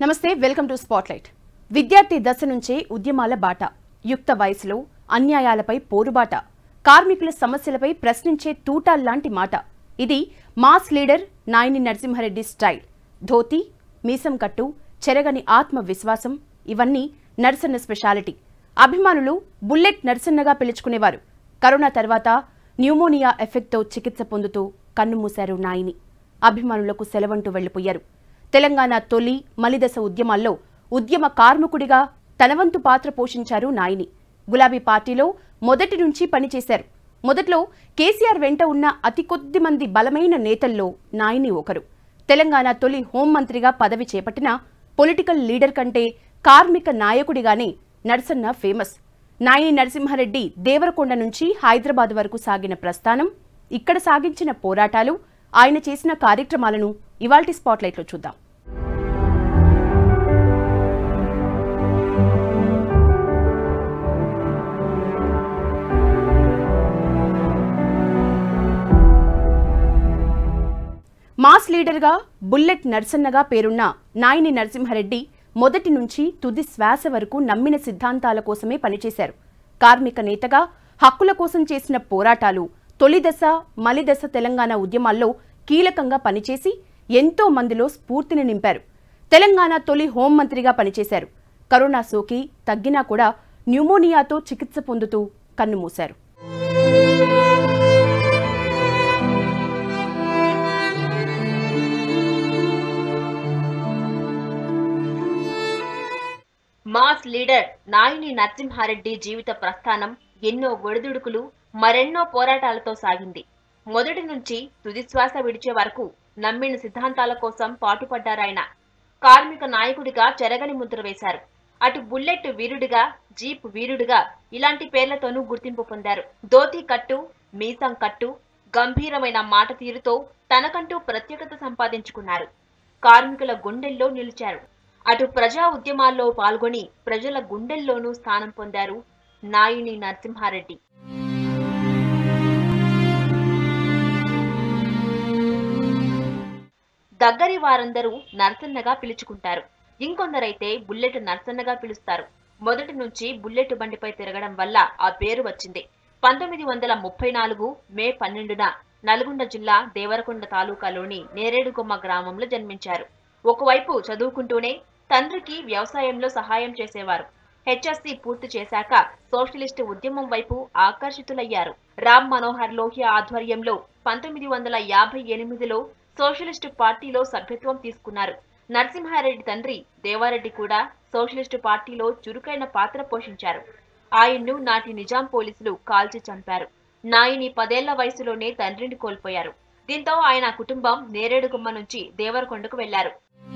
నమస్తే welcome to spotlight విద్యార్థి దశ నుంచే ఉద్యమాల బాట యుక్త వయసులో అన్యాయాలపై పోరుబాట కార్మికుల సమస్యలపై ప్రశ్నించే తూటాల్లాంటి మాట ఇది mass leader Nayani Narasimha Reddy style dhoti మీసం కట్టు చెరగని ఆత్మవిశ్వాసం ఇవన్నీ నరసన్న స్పెషాలిటీ అభిమానులు బుల్లెట్ నరసన్నగా పిలుచుకునేవారు కరోనా తర్వాత న్యూమోనియా ఎఫెక్ట్తో చికిత్స పొందుతూ కన్నుమూశారు నాయిని అభిమానులకు సెలవంటూ వెళ్లిపోయారు తెలంగాణ తొలి మలిదశ ఉద్యమాల్లో ఉద్యమ కార్మికుడిగా తనవంతు పాత్ర పోషించారు నాయిని గులాబీ పార్టీలో మొదటి నుంచి పనిచేశారు మొదట్లో కేసీఆర్ వెంట ఉన్న అతి కొద్ది మంది బలమైన నేతల్లో నాయిని ఒకరు తెలంగాణ తొలి హోంమంత్రిగా పదవి చేపట్టిన పొలిటికల్ లీడర్ కంటే కార్మిక నాయకుడిగానే నరసన్న ఫేమస్ నాయని నరసింహారెడ్డి దేవరకొండ నుంచి హైదరాబాద్ వరకు సాగిన ప్రస్థానం ఇక్కడ సాగించిన పోరాటాలు ఆయన చేసిన కార్యక్రమాలను ఇవాల్టి స్పాట్లైట్లో చూద్దాం మాస్ లీడర్గా బుల్లెట్ నర్సన్నగా పేరున్న నాయని నరసింహారెడ్డి మొదటి నుంచి తుది శ్వాస వరకు నమ్మిన సిద్ధాంతాల కోసమే పనిచేశారు కార్మిక నేతగా హక్కుల కోసం చేసిన పోరాటాలు తొలిదశ మలిదశ తెలంగాణ ఉద్యమాల్లో కీలకంగా పనిచేసి ఎంతో మందిలో స్ఫూర్తిని నింపారు తెలంగాణ తొలి హోంమంత్రిగా పనిచేశారు కరోనా సోకి తగ్గినా కూడా న్యూమోనియాతో చికిత్స పొందుతూ కన్నుమూశారు మాస్ లీడర్ నాయిని నరసింహారెడ్డి జీవిత ప్రస్థానం ఎన్నో ఒడిదుడుకులు మరెన్నో పోరాటాలతో సాగింది మొదటి నుంచి తుది శ్వాస విడిచే వరకు నమ్మిన సిద్ధాంతాల కోసం పాటుపడ్డారాయన కార్మిక నాయకుడిగా చెరగని ముద్ర వేశారు అటు బుల్లెట్ వీరుడిగా జీప్ వీరుడిగా ఇలాంటి పేర్లతోనూ గుర్తింపు పొందారు ధోతి కట్టు మీసం కట్టు గంభీరమైన మాట తీరుతో తనకంటూ ప్రత్యేకత సంపాదించుకున్నారు కార్మికుల గుండెల్లో నిలిచారు అటు ప్రజా ఉద్యమాల్లో పాల్గొని ప్రజల గుండెల్లోనూ స్థానం పొందారు నాయిని నరసింహారెడ్డి దగ్గరి వారందరూ నరసన్నగా పిలుచుకుంటారు ఇంకొందరైతే బుల్లెట్ నరసన్నగా పిలుస్తారు మొదటి నుంచి బుల్లెట్ బండిపై తిరగడం వల్ల ఆ పేరు వచ్చింది పంతొమ్మిది వందల ముప్పై నాలుగు మే పన్నెండున నల్గొండ జిల్లా దేవరకొండ తాలూకాలోని నేరేడుగొమ్మ గ్రామంలో జన్మించారు ఒకవైపు చదువుకుంటూనే తండ్రికి వ్యవసాయంలో సహాయం చేసేవారు హెచ్ఎస్సి పూర్తి చేశాక సోషలిస్టు ఉద్యమం వైపు ఆకర్షితులయ్యారు రామ్ మనోహర్ లోహియా ఆధ్వర్యంలో పంతొమ్మిది వందల యాభై ఎనిమిదిలో సోషలిస్టు పార్టీలో సభ్యత్వం తీసుకున్నారు నరసింహారెడ్డి తండ్రి దేవారెడ్డి కూడా సోషలిస్టు పార్టీలో చురుకైన పాత్ర పోషించారు ఆయన్ను నాటి నిజాం పోలీసులు కాల్చి చంపారు నాయిని పదేళ్ల వయసులోనే తండ్రిని కోల్పోయారు దీంతో ఆయన కుటుంబం నేరేడుగుమ్మ నుంచి దేవరకొండకు వెళ్లారు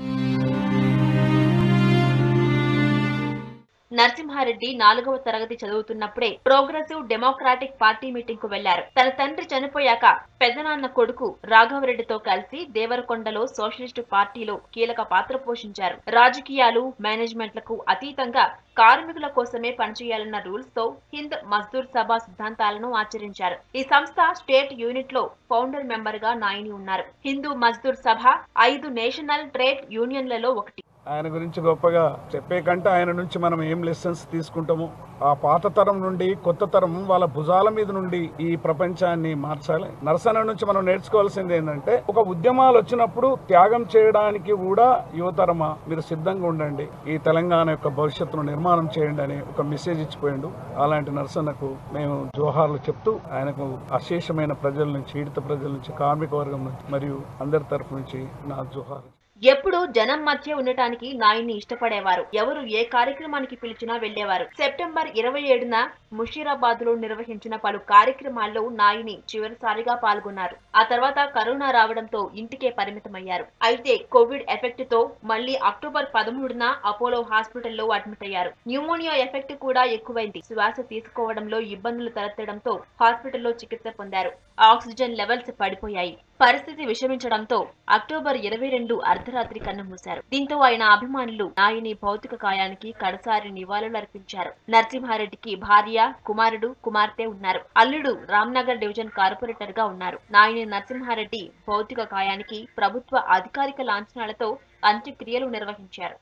నరసింహారెడ్డి నాలుగవ తరగతి చదువుతున్నప్పుడే ప్రోగ్రెసివ్ డెమోక్రాటిక్ పార్టీ మీటింగ్ కు వెళ్లారు తన తండ్రి చనిపోయాక పెద్దనాన్న కొడుకు రాఘవరెడ్డితో కలిసి దేవరకొండలో సోషలిస్టు పార్టీలో కీలక పాత్ర పోషించారు రాజకీయాలు మేనేజ్మెంట్లకు అతీతంగా కార్మికుల కోసమే పనిచేయాలన్న రూల్స్ తో హింద్ మజ్దూర్ సభ సిద్ధాంతాలను ఆచరించారు ఈ సంస్థ స్టేట్ యూనిట్ లో ఫౌండర్ మెంబర్ గా నాయని ఉన్నారు హిందూ మజ్దూర్ సభ ఐదు నేషనల్ ట్రేడ్ యూనియన్లలో ఒకటి ఆయన గురించి గొప్పగా చెప్పే కంటే ఆయన నుంచి మనం ఏం లెసన్స్ తీసుకుంటామో ఆ పాత తరం నుండి కొత్త తరం వాళ్ళ భుజాల మీద నుండి ఈ ప్రపంచాన్ని మార్చాలి నరసన నుంచి మనం నేర్చుకోవాల్సింది ఏంటంటే ఒక ఉద్యమాలు వచ్చినప్పుడు త్యాగం చేయడానికి కూడా యువతరమా మీరు సిద్ధంగా ఉండండి ఈ తెలంగాణ యొక్క భవిష్యత్తును నిర్మాణం చేయండి అని ఒక మెసేజ్ ఇచ్చిపోయిండు అలాంటి నరసన్నకు మేము జోహార్లు చెప్తూ ఆయనకు అశేషమైన ప్రజల నుంచి ఈడిత ప్రజల నుంచి కార్మిక వర్గం నుంచి మరియు అందరి తరఫు నుంచి నా జోహార్ ఎప్పుడు జనం మధ్య ఉండటానికి నాయన్ని ఇష్టపడేవారు ఎవరు ఏ కార్యక్రమానికి పిలిచినా వెళ్లేవారు సెప్టెంబర్ ఇరవై ఏడున ముషీరాబాద్ లో నిర్వహించిన పలు కార్యక్రమాల్లో నాయిని చివరిసారిగా పాల్గొన్నారు ఆ తర్వాత కరోనా రావడంతో ఇంటికే పరిమితమయ్యారు అయితే కోవిడ్ ఎఫెక్ట్ తో మళ్లీ అక్టోబర్ పదమూడున అపోలో హాస్పిటల్లో అడ్మిట్ అయ్యారు న్యూమోనియా ఎఫెక్ట్ కూడా ఎక్కువైంది శ్వాస తీసుకోవడంలో ఇబ్బందులు తలెత్తడంతో హాస్పిటల్లో చికిత్స పొందారు ఆక్సిజన్ లెవెల్స్ పడిపోయాయి పరిస్థితి విషమించడంతో అక్టోబర్ ఇరవై రెండు అర్ధరాత్రి కన్నుమూశారు దీంతో ఆయన అభిమానులు నాయిని భౌతిక కాయానికి కడసారి నివాళులర్పించారు నరసింహారెడ్డికి భార్య కుమారుడు కుమార్తె ఉన్నారు అల్లుడు రామ్నగర్ డివిజన్ కార్పొరేటర్ గా ఉన్నారు నాయని నరసింహారెడ్డి భౌతిక కాయానికి ప్రభుత్వ అధికారిక లాంఛనాలతో అంత్యక్రియలు నిర్వహించారు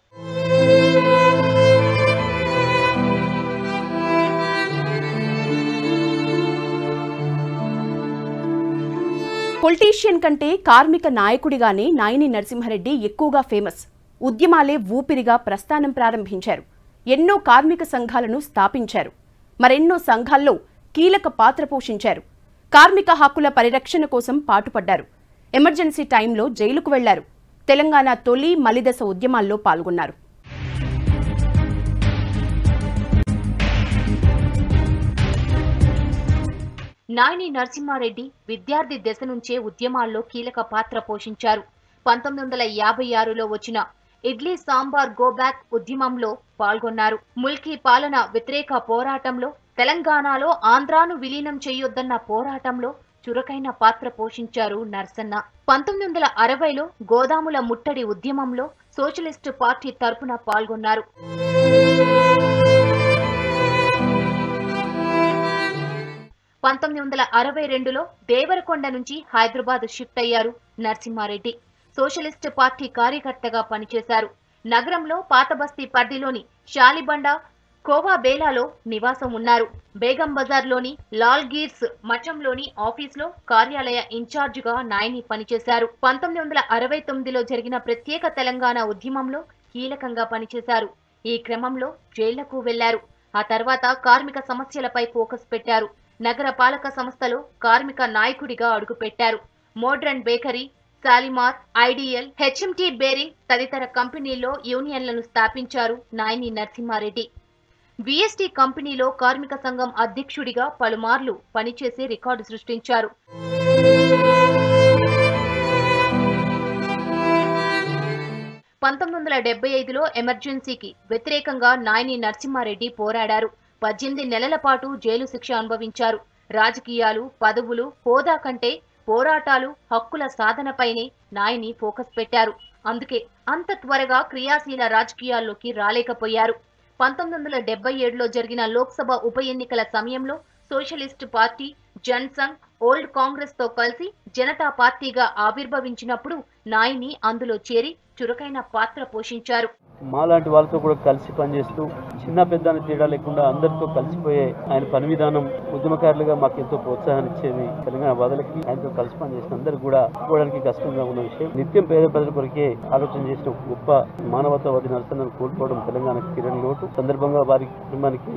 పొలిటీషియన్ కంటే కార్మిక నాయకుడిగానే నాయిని నరసింహారెడ్డి ఎక్కువగా ఫేమస్ ఉద్యమాలే ఊపిరిగా ప్రస్థానం ప్రారంభించారు ఎన్నో కార్మిక సంఘాలను స్థాపించారు మరెన్నో సంఘాల్లో కీలక పాత్ర పోషించారు కార్మిక హక్కుల పరిరక్షణ కోసం పాటుపడ్డారు ఎమర్జెన్సీ టైంలో జైలుకు వెళ్లారు తెలంగాణ తొలి మలిదశ ఉద్యమాల్లో పాల్గొన్నారు నాయని నరసింహారెడ్డి విద్యార్థి దశ నుంచే ఉద్యమాల్లో కీలక పాత్ర పోషించారు పంతొమ్మిది వందల యాభై ఆరులో వచ్చిన ఇడ్లీ సాంబార్ గో బ్యాక్ ఉద్యమంలో పాల్గొన్నారు ముల్కీ పాలన వ్యతిరేక పోరాటంలో తెలంగాణలో ఆంధ్రాను విలీనం చేయొద్దన్న పోరాటంలో చురుకైన పాత్ర పోషించారు నర్సన్న పంతొమ్మిది వందల అరవైలో గోదాముల ముట్టడి ఉద్యమంలో సోషలిస్టు పార్టీ తరపున పాల్గొన్నారు పంతొమ్మిది వందల అరవై రెండులో దేవరకొండ నుంచి హైదరాబాద్ షిఫ్ట్ అయ్యారు నరసింహారెడ్డి సోషలిస్ట్ పార్టీ కార్యకర్తగా పనిచేశారు నగరంలో పాత బస్తీ పరిధిలోని షాలిబండ కోవా బేలాలో నివాసం ఉన్నారు బేగం బజార్లోని లాల్ గీర్స్ మఠంలోని ఆఫీస్లో కార్యాలయ ఇన్ఛార్జిగా నాయని పనిచేశారు పంతొమ్మిది వందల అరవై తొమ్మిదిలో జరిగిన ప్రత్యేక తెలంగాణ ఉద్యమంలో కీలకంగా పనిచేశారు ఈ క్రమంలో జైళ్లకు వెళ్లారు ఆ తర్వాత కార్మిక సమస్యలపై ఫోకస్ పెట్టారు నగర పాలక సంస్థలో కార్మిక నాయకుడిగా అడుగుపెట్టారు modern bakery Shalimar IDL HMT bearing తదితర కంపెనీల్లో యూనియన్లను స్థాపించారు నాయని నరసింహారెడ్డి విఎస్టీ కంపెనీలో కార్మిక సంఘం అధ్యక్షుడిగా పలుమార్లు పనిచేసి రికార్డు సృష్టించారు పంతొమ్మిది వందల డెబ్బై ఐదులో ఎమర్జెన్సీకి వ్యతిరేకంగా నాయని నరసింహారెడ్డి పోరాడారు పద్దెనిమిది నెలల పాటు జైలు శిక్ష అనుభవించారు రాజకీయాలు పదవులు హోదా కంటే పోరాటాలు హక్కుల సాధనపైనే నాయని ఫోకస్ పెట్టారు అందుకే అంత త్వరగా క్రియాశీల రాజకీయాల్లోకి రాలేకపోయారు పంతొమ్మిది వందల డెబ్బై ఏడులో జరిగిన లోక్సభ ఉప ఎన్నికల సమయంలో socialist party Jan Sangh old Congress తో కలిసి జనతా పార్టీగా ఆవిర్భవించినప్పుడు నాయని అందులో చేరి చురుకైన పాత్ర పోషించారు మాలాంటి వాళ్ళతో కూడా కలిసి పనిచేస్తూ చిన్న పెద్ద అని తేడా లేకుండా అందరితో కలిసిపోయే ఆయన పని విధానం ఉద్యమకారులుగా మాకు ఎంతో ప్రోత్సాహాన్ని ఇచ్చేది తెలంగాణ బాధలకి ఆయనతో కలిసి పనిచేసిన అందరూ కూడా పోవడానికి కష్టంగా ఉన్న విషయం నిత్యం పేద ప్రజల కొరకే ఆలోచన చేసిన ఒక గొప్ప మానవతావాది నరసన్నను కోల్పోవడం తెలంగాణకు తీరని లోటు సందర్భంగా వారి కుటుంబానికి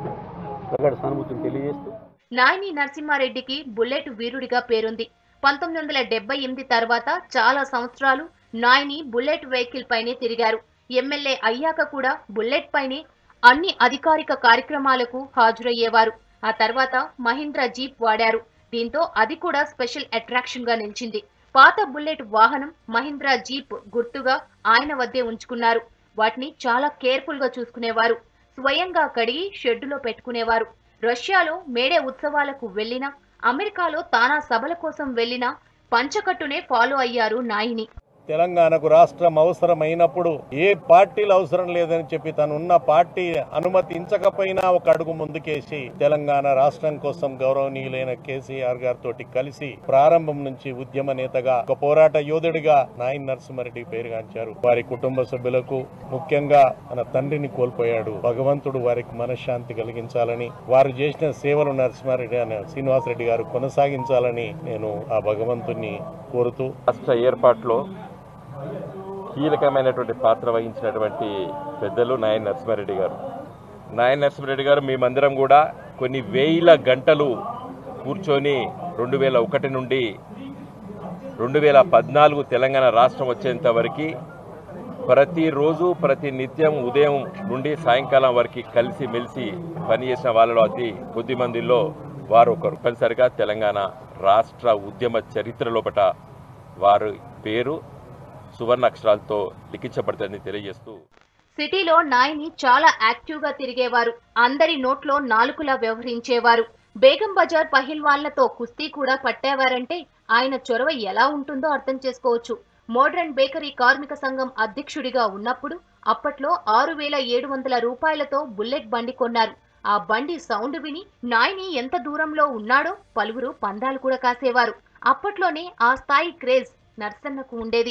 ప్రగాఢ సానుభూతిని తెలియజేస్తూ నాయని నరసింహారెడ్డికి బుల్లెట్ వీరుడిగా పేరుంది పంతొమ్మిది వందల డెబ్బై ఎనిమిది తర్వాత చాలా సంవత్సరాలు నాయని బుల్లెట్ వెహికల్ పైనే తిరిగారు ఎమ్మెల్యే అయ్యాక కూడా బుల్లెట్ పైనే అన్ని అధికారిక కార్యక్రమాలకు హాజరయ్యేవారు ఆ తర్వాత మహీంద్రా జీప్ వాడారు దీంతో అది కూడా స్పెషల్ అట్రాక్షన్ గా నిలిచింది పాత బుల్లెట్ వాహనం మహీంద్రా జీప్ గుర్తుగా ఆయన వద్దే ఉంచుకున్నారు వాటిని చాలా కేర్ఫుల్ గా చూసుకునేవారు స్వయంగా కడిగి షెడ్డులో పెట్టుకునేవారు రష్యాలో మేడే ఉత్సవాలకు వెళ్లినా అమెరికాలో తానా సభల కోసం వెళ్లినా పంచకట్టునే ఫాలో అయ్యారు నాయిని తెలంగాణకు రాష్ట్రం అవసరమైనప్పుడు ఏ పార్టీలు అవసరం లేదని చెప్పి తను ఉన్న పార్టీ అనుమతించకపోయినా ఒక అడుగు ముందుకేసి తెలంగాణ రాష్ట్రం కోసం గౌరవనీయులైన కేసీఆర్ గారితో కలిసి ప్రారంభం నుంచి ఉద్యమ నేతగా ఒక పోరాట యోధుడిగా నాయన్ నరసింహారెడ్డి పేరుగాంచారు వారి కుటుంబ సభ్యులకు ముఖ్యంగా మన తండ్రిని కోల్పోయాడు భగవంతుడు వారికి మనశ్శాంతి కలిగించాలని వారు చేసిన సేవలు నరసింహారెడ్డి అనే శ్రీనివాసరెడ్డి గారు కొనసాగించాలని నేను ఆ భగవంతుని కోరుతూ రాష్ట్ర ఏర్పాటులో కీలకమైనటువంటి పాత్ర వహించినటువంటి పెద్దలు నాయన్ నరసింహారెడ్డి గారు నాయన్ నరసింహారెడ్డి గారు మేమందరం కూడా కొన్ని వేల గంటలు కూర్చొని రెండు వేల ఒకటి నుండి రెండు వేల పద్నాలుగు తెలంగాణ రాష్ట్రం వచ్చేంత వరకు ప్రతిరోజు ప్రతి నిత్యం ఉదయం నుండి సాయంకాలం వరకు కలిసి మెలిసి పనిచేసిన వాళ్ళలో అతి కొద్ది మందిలో వారు ఒకరు తప్పనిసరిగా తెలంగాణ రాష్ట్ర ఉద్యమ చరిత్ర లోపట వారి పేరు సువర్ణ అక్షరాలతో లిఖించబడుతుందని తెలియజేస్తూ సిటీలో నాయని చాలా యాక్టివ్ గా తిరిగేవారు అందరి నోట్లో నాలుకలా వ్యవహరించేవారు బేగం బజార్ పహిల్వాన్లతో కుస్తీ కూడా పట్టేవారంటే ఆయన చొరవ ఎలా ఉంటుందో అర్థం చేసుకోవచ్చు మోడ్రన్ బేకరీ కార్మిక సంఘం అధ్యక్షుడిగా ఉన్నప్పుడు అప్పట్లో ఆరు వేల ఏడు వందల రూపాయలతో బుల్లెట్ బండి కొన్నారు ఆ బండి సౌండ్ విని నాయని ఎంత దూరంలో ఉన్నాడో పలువురు పందాలు కూడా కాసేవారు అప్పట్లోనే ఆ స్థాయి క్రేజ్ నర్సన్నకు ఉండేది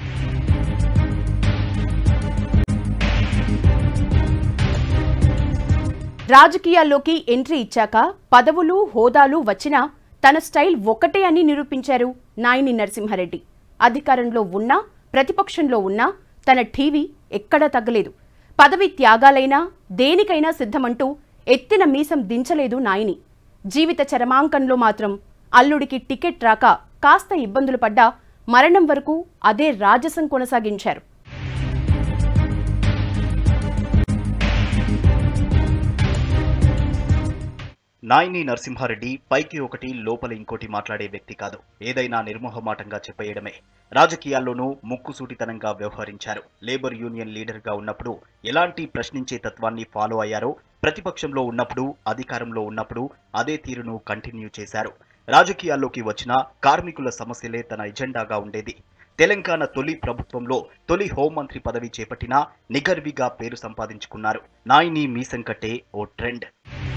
రాజకీయాల్లోకి ఎంట్రీ ఇచ్చాక పదవులు హోదాలు వచ్చినా తన స్టైల్ ఒక్కటే అని నిరూపించారు నాయిని నరసింహారెడ్డి అధికారంలో ఉన్నా ప్రతిపక్షంలో ఉన్నా తన టీవీ ఎక్కడా తగ్గలేదు పదవి త్యాగాలైనా దేనికైనా సిద్ధమంటూ ఎత్తిన మీసం దించలేదు నాయిని జీవిత చరమాంకంలో మాత్రం అల్లుడికి టికెట్ రాక కాస్త ఇబ్బందులు పడ్డా మరణం వరకు అదే రాజసం కొనసాగించారు నాయిని నరసింహారెడ్డి పైకి ఒకటి లోపల ఇంకోటి మాట్లాడే వ్యక్తి కాదు ఏదైనా నిర్మోహమాటంగా చెప్పేయడమే రాజకీయాల్లోనూ ముక్కుసూటితనంగా వ్యవహరించారు లేబర్ యూనియన్ లీడర్ గా ఉన్నప్పుడు ఎలాంటి ప్రశ్నించే తత్వాన్ని ఫాలో అయ్యారో ప్రతిపక్షంలో ఉన్నప్పుడు అధికారంలో ఉన్నప్పుడు అదే తీరును కంటిన్యూ చేశారు రాజకీయాల్లోకి వచ్చిన కార్మికుల సమస్యలే తన ఎజెండాగా ఉండేది తెలంగాణ తొలి ప్రభుత్వంలో తొలి హోంమంత్రి పదవి చేపట్టినా నిగర్విగా పేరు సంపాదించుకున్నారు నాయిని మీసం కట్టే ఓ ట్రెండ్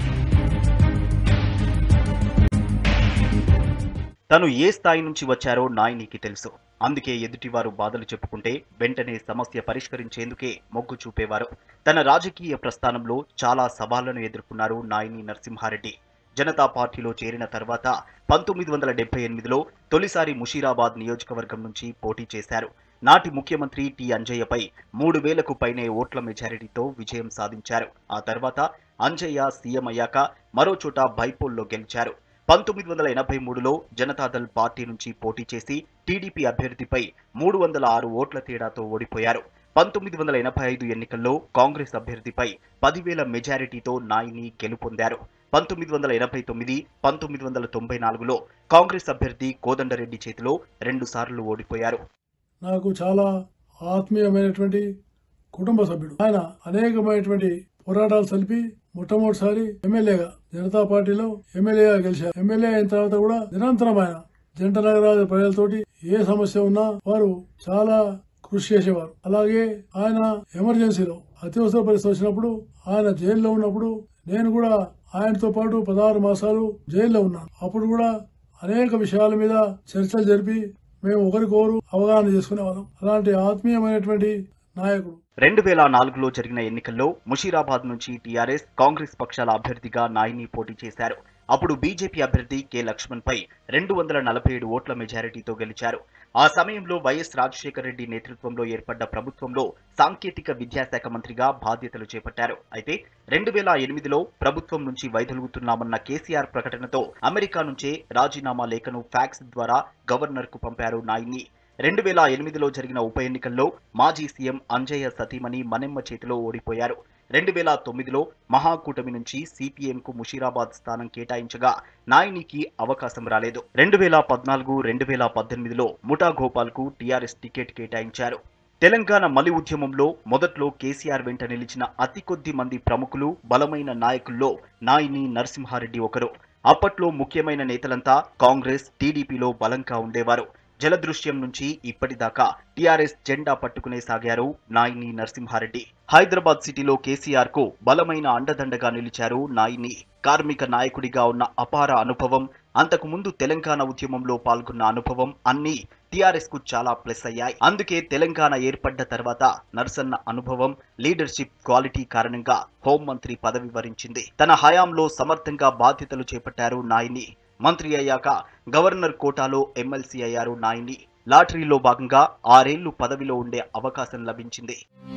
తను ఏ స్థాయి నుంచి వచ్చారో నాయనికి తెలుసు అందుకే ఎదుటివారు బాధలు చెప్పుకుంటే వెంటనే సమస్య పరిష్కరించేందుకే మొగ్గు చూపేవారు తన రాజకీయ ప్రస్థానంలో చాలా సవాళ్లను ఎదుర్కొన్నారు నాయని నరసింహారెడ్డి జనతా పార్టీలో చేరిన తర్వాత పంతొమ్మిది వందల డెబ్బై ఎనిమిదిలో తొలిసారి ముషీరాబాద్ నియోజకవర్గం నుంచి పోటీ చేశారు నాటి ముఖ్యమంత్రి టి అంజయ్యపై మూడు వేలకు పైనే ఓట్ల మెజారిటీతో విజయం సాధించారు ఆ తర్వాత అంజయ్య సీఎం అయ్యాక మరో చోట బైపోల్లో గెలిచారు పంతొమ్మిది వందల ఎనభై మూడులో జనతాదళ్ పార్టీ నుంచి పోటీ చేసి టీడీపీ అభ్యర్థిపై మూడు వందల ఆరు ఓట్ల తేడాతో ఓడిపోయారు పంతొమ్మిది వందల ఎనభై ఐదు ఎన్నికల్లో కాంగ్రెస్ అభ్యర్థిపై పదివేల మెజారిటీతో నాయిని గెలుపొందారు పంతొమ్మిది వందల ఎనభై తొమ్మిది పంతొమ్మిది వందల తొంభై నాలుగులో కాంగ్రెస్ అభ్యర్థి కోదండరెడ్డి చేతిలో రెండు సార్లు ఓడిపోయారు నాకు చాలా ఆత్మీయమైనటువంటి కుటుంబ సభ్యుడు ఆయన అనేకమైనటువంటి పోరాటాలు సలిపి మొట్టమొదటిసారి ఎమ్మెల్యేగా జనతా పార్టీలో ఎమ్మెల్యేగా గెలిచారు ఎమ్మెల్యే అయిన తర్వాత కూడా నిరంతరం ఆయన జంట నగరాల ప్రజలతోటి ఏ సమస్య ఉన్నా వారు చాలా కృషి చేసేవారు అలాగే ఆయన ఎమర్జెన్సీలో అత్యవసర పరిస్థితి వచ్చినప్పుడు ఆయన జైల్లో ఉన్నప్పుడు నేను కూడా ఆయనతో పాటు పదహారు మాసాలు జైల్లో ఉన్నాను అప్పుడు కూడా అనేక విషయాల మీద చర్చలు జరిపి మేము ఒకరికొకరు అవగాహన చేసుకునేవాళ్ళం అలాంటి ఆత్మీయమైనటువంటి నాయకుడు రెండు వేల నాలుగులో జరిగిన ఎన్నికల్లో ముషీరాబాద్ నుంచి టీఆర్ఎస్ కాంగ్రెస్ పక్షాల అభ్యర్థిగా నాయిని పోటీ చేశారు అప్పుడు బీజేపీ అభ్యర్థి కె లక్ష్మణ్ పై రెండు వందల నలభై ఏడు ఓట్ల మెజారిటీతో గెలిచారు ఆ సమయంలో వైఎస్ రాజశేఖర రెడ్డి నేతృత్వంలో ఏర్పడ్డ ప్రభుత్వంలో సాంకేతిక విద్యాశాఖ మంత్రిగా బాధ్యతలు చేపట్టారు అయితే రెండు వేల ఎనిమిదిలో ప్రభుత్వం నుంచి వైదొలుగుతున్నామన్న కేసీఆర్ ప్రకటనతో అమెరికా నుంచే రాజీనామా లేఖను ఫ్యాక్స్ ద్వారా గవర్నర్ కు పంపారు నాయిని రెండు వేల ఎనిమిదిలో జరిగిన ఉప ఎన్నికల్లో మాజీ సీఎం అంజయ్య సతీమణి మನೆమ్మ చేతిలో ఓడిపోయారు రెండు వేల తొమ్మిదిలో మహాకూటమి నుంచి సిపిఎంకు ముషీరాబాద్ స్థానం కేటాయించగా నాయినికి అవకాశం రాలేదు రెండు వేల పద్నాలుగు రెండు వేల పద్దెనిమిదిలో ముఠా గోపాల్కు టీఆర్ఎస్ టికెట్ కేటాయించారు తెలంగాణ మలి ఉద్యమంలో మొదట్లో కేసీఆర్ వెంట నిలిచిన అతి కొద్ది మంది ప్రముఖులు బలమైన నాయకుల్లో నాయిని నరసింహారెడ్డి ఒకరు అప్పట్లో ముఖ్యమైన నేతలంతా కాంగ్రెస్ టీడీపీలో బలంగా ఉండేవారు జలదృశ్యం నుంచి ఇప్పటిదాకా టీఆర్ఎస్ జెండా పట్టుకునే సాగారు నాయిని నరసింహారెడ్డి హైదరాబాద్ సిటీలో కేసీఆర్ కు బలమైన అండదండగా నిలిచారు నాయిని కార్మిక నాయకుడిగా ఉన్న అపార అనుభవం అంతకు ముందు తెలంగాణ ఉద్యమంలో పాల్గొన్న అనుభవం అన్నీ టీఆర్ఎస్ కు చాలా ప్లస్ అయ్యాయి అందుకే తెలంగాణ ఏర్పడ్డ తర్వాత నర్సన్న అనుభవం లీడర్షిప్ క్వాలిటీ కారణంగా హోంమంత్రి పదవి వరించింది తన హయాంలో సమర్థంగా బాధ్యతలు చేపట్టారు నాయిని మంత్రి అయ్యాక గవర్నర్ కోటాలో ఎమ్మెల్సీ అయ్యారు నాయిని లాటరీలో భాగంగా ఆరేళ్లు పదవిలో ఉండే అవకాశం లభించింది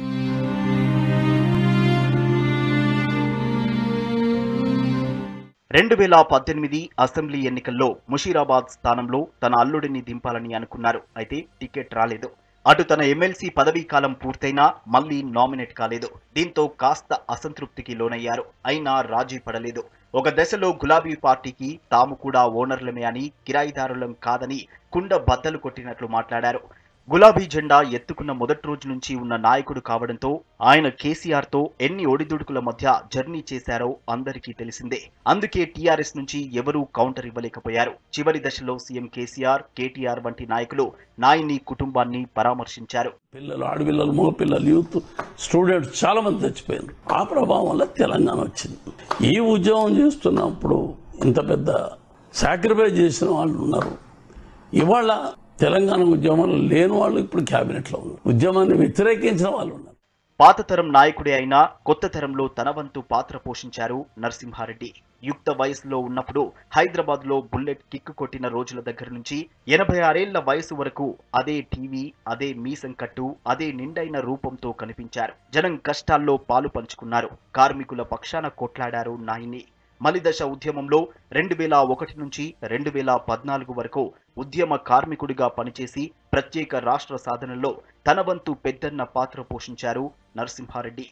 రెండు వేల పద్దెనిమిది అసెంబ్లీ ఎన్నికల్లో ముషీరాబాద్ స్థానంలో తన అల్లుడిని దింపాలని అనుకున్నారు అయితే టికెట్ రాలేదు అటు తన ఎమ్మెల్సీ పదవీ కాలం పూర్తయినా మళ్లీ నామినేట్ కాలేదు దీంతో కాస్త అసంతృప్తికి లోనయ్యారు అయినా రాజీ పడలేదు ఒక దశలో గులాబీ పార్టీకి తాము కూడా ఓనర్లమే అని కిరాయిదారులం కాదని కుండ బద్దలు కొట్టినట్లు మాట్లాడారు గులాబీ జెండా ఎత్తుకున్న మొదటి రోజు నుంచి ఉన్న నాయకుడు కావడంతో ఆయన కేసీఆర్ తో ఎన్ని ఒడిదుడుకుల మధ్య జర్నీ చేశారో అందరికీ తెలిసిందే అందుకే టీఆర్ఎస్ నుంచి ఎవరూ కౌంటర్ ఇవ్వలేకపోయారు చివరి దశలో సీఎం కేసీఆర్ కేటీఆర్ వంటి నాయకులు నాయని కుటుంబాన్ని పరామర్శించారు పిల్లలు ఆడపిల్లలు మగపిల్లలు యూత్ స్టూడెంట్స్ చాలా మంది చచ్చిపోయారు ఆ ప్రభావం వల్ల తెలంగాణ వచ్చింది ఈ ఉద్యమం చేస్తున్నప్పుడు ఇంత పెద్ద సాక్రిఫైస్ చేసిన వాళ్ళు ఉన్నారు ఇవాళ తెలంగాణ ఉద్యమంలో లేని వాళ్ళు ఇప్పుడు క్యాబినెట్లో ఉన్నారు ఉద్యమాన్ని వ్యతిరేకించిన వాళ్ళు ఉన్నారు పాత తరం నాయకుడే అయినా కొత్త తరంలో తన వంతు పాత్ర పోషించారు నరసింహారెడ్డి యుక్త వయసులో ఉన్నప్పుడు హైదరాబాద్ లో బుల్లెట్ కిక్కు కొట్టిన రోజుల దగ్గర నుంచి ఎనభై ఆరేళ్ల వయసు వరకు అదే టీవీ అదే మీసం కట్టు అదే నిండైన రూపంతో కనిపించారు జనం కష్టాల్లో పాలు పంచుకున్నారు కార్మికుల పక్షాన కొట్లాడారు నాయని మలిదశ ఉద్యమంలో రెండు వేల ఒకటి నుంచి రెండు వేల పద్నాలుగు వరకు ఉద్యమ కార్మికుడిగా పనిచేసి ప్రత్యేక రాష్ట్ర సాధనలో తన వంతు పెద్దన్న పాత్ర పోషించారు నరసింహారెడ్డి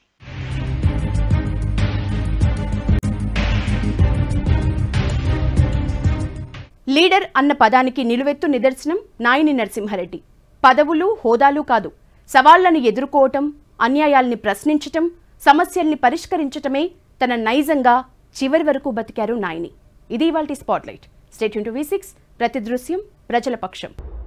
లీడర్ అన్న పదానికి నిలువెత్తు నిదర్శనం నాయని నరసింహారెడ్డి పదవులు హోదాలు కాదు సవాళ్లను ఎదుర్కోవటం అన్యాయాల్ని ప్రశ్నించటం సమస్యల్ని పరిష్కరించటమే తన నైజంగా చివరి వరకు బతికారు నాయని ఇది ఇవాల్టి స్పాట్లైట్ స్టేట్ వి సిక్స్ ప్రతి దృశ్యం ప్రజల పక్షం